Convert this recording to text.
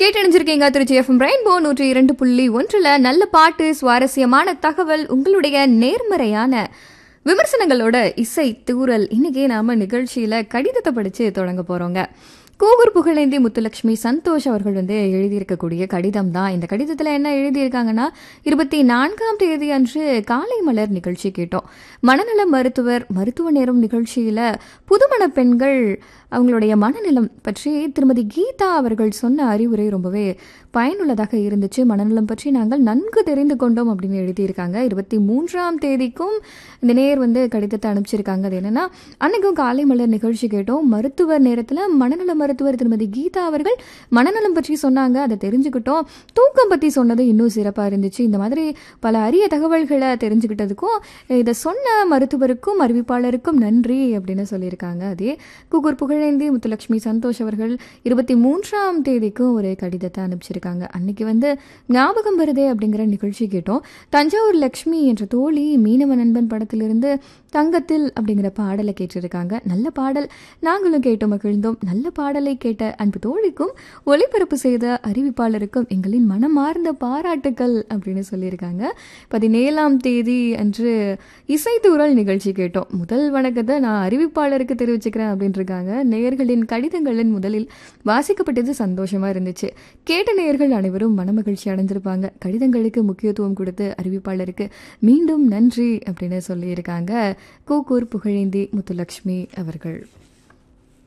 கேட்டணிஞ்சிருக்கீங்க Trichy FM rainbow நூற்றி இரண்டு புள்ளி ஒன்றுல நல்ல பாட்டு சுவாரஸ்யமான தகவல் உங்களுடைய நேர்மறையான விமர்சனங்களோட இசை தூரல் இன்னைக்கு நாம நிகழ்ச்சியில கடிதத்தை படிச்சு தொடங்க போறோங்க கூகூர் புகழேந்தி முத்துலட்சுமி சந்தோஷ் அவர்கள் வந்து எழுதியிருக்கக்கூடிய கடிதம் தான் இந்த கடிதத்தில் என்ன எழுதியிருக்காங்கன்னா இருபத்தி நான்காம் தேதி அன்று காலை மலர் நிகழ்ச்சி கேட்டோம் மனநல மருத்துவர் மருத்துவ நேரம் நிகழ்ச்சியில் புதுமண பெண்கள் அவங்களுடைய மனநலம் பற்றி திருமதி கீதா அவர்கள் சொன்ன அறிவுரை ரொம்பவே பயனுள்ளதாக இருந்துச்சு மனநலம் பற்றி நாங்கள் நன்கு தெரிந்து கொண்டோம் அப்படின்னு எழுதியிருக்காங்க இருபத்தி மூன்றாம் தேதிக்கும் இந்த நேர் வந்து கடிதத்தை அனுப்பிச்சிருக்காங்க அது என்னன்னா அன்னைக்கும் காலை மலர் நிகழ்ச்சி கேட்டோம் மருத்துவர் நேரத்தில் மனநல மருத்துவர் திருமதி கீதா அவர்கள் மனநலம் பற்றி சொன்னாங்க அதை தெரிஞ்சுக்கிட்டோம் தூக்கம் பற்றி சொன்னது இன்னும் சிறப்பாக இருந்துச்சு இந்த மாதிரி பல அரிய தகவல்களை தெரிஞ்சுக்கிட்டதுக்கும் இதை சொன்ன மருத்துவருக்கும் அறிவிப்பாளருக்கும் நன்றி அப்படின்னு சொல்லியிருக்காங்க அதே குகூர் புகழேந்தி முத்துலட்சுமி சந்தோஷ் அவர்கள் இருபத்தி மூன்றாம் தேதிக்கும் ஒரு கடிதத்தை அனுப்பிச்சிருக்காங்க அன்னைக்கு வந்து ஞாபகம் வருதே அப்படிங்கிற நிகழ்ச்சி கேட்டோம் தஞ்சாவூர் லக்ஷ்மி என்ற தோழி மீனவ நண்பன் படத்திலிருந்து தங்கத்தில் அப்படிங்கிற பாடலை கேட்டிருக்காங்க நல்ல பாடல் நாங்களும் கேட்டு மகிழ்ந்தோம் நல்ல பாடலை கேட்ட அன்பு தோழிக்கும் ஒளிபரப்பு செய்த அறிவிப்பாளருக்கும் எங்களின் மனமார்ந்த பாராட்டுக்கள் அப்படின்னு சொல்லியிருக்காங்க பதினேழாம் தேதி அன்று இசைத்தூரல் நிகழ்ச்சி கேட்டோம் முதல் வணக்கத்தை நான் அறிவிப்பாளருக்கு தெரிவிச்சுக்கிறேன் அப்படின்னு இருக்காங்க நேயர்களின் கடிதங்களின் முதலில் வாசிக்கப்பட்டது சந்தோஷமா இருந்துச்சு கேட்ட நேயர்கள் அனைவரும் மனமகிழ்ச்சி அடைஞ்சிருப்பாங்க கடிதங்களுக்கு முக்கியத்துவம் கொடுத்து அறிவிப்பாளருக்கு மீண்டும் நன்றி அப்படின்னு சொல்லியிருக்காங்க கூக்கூர் புகழேந்தி முத்துலட்சுமி அவர்கள்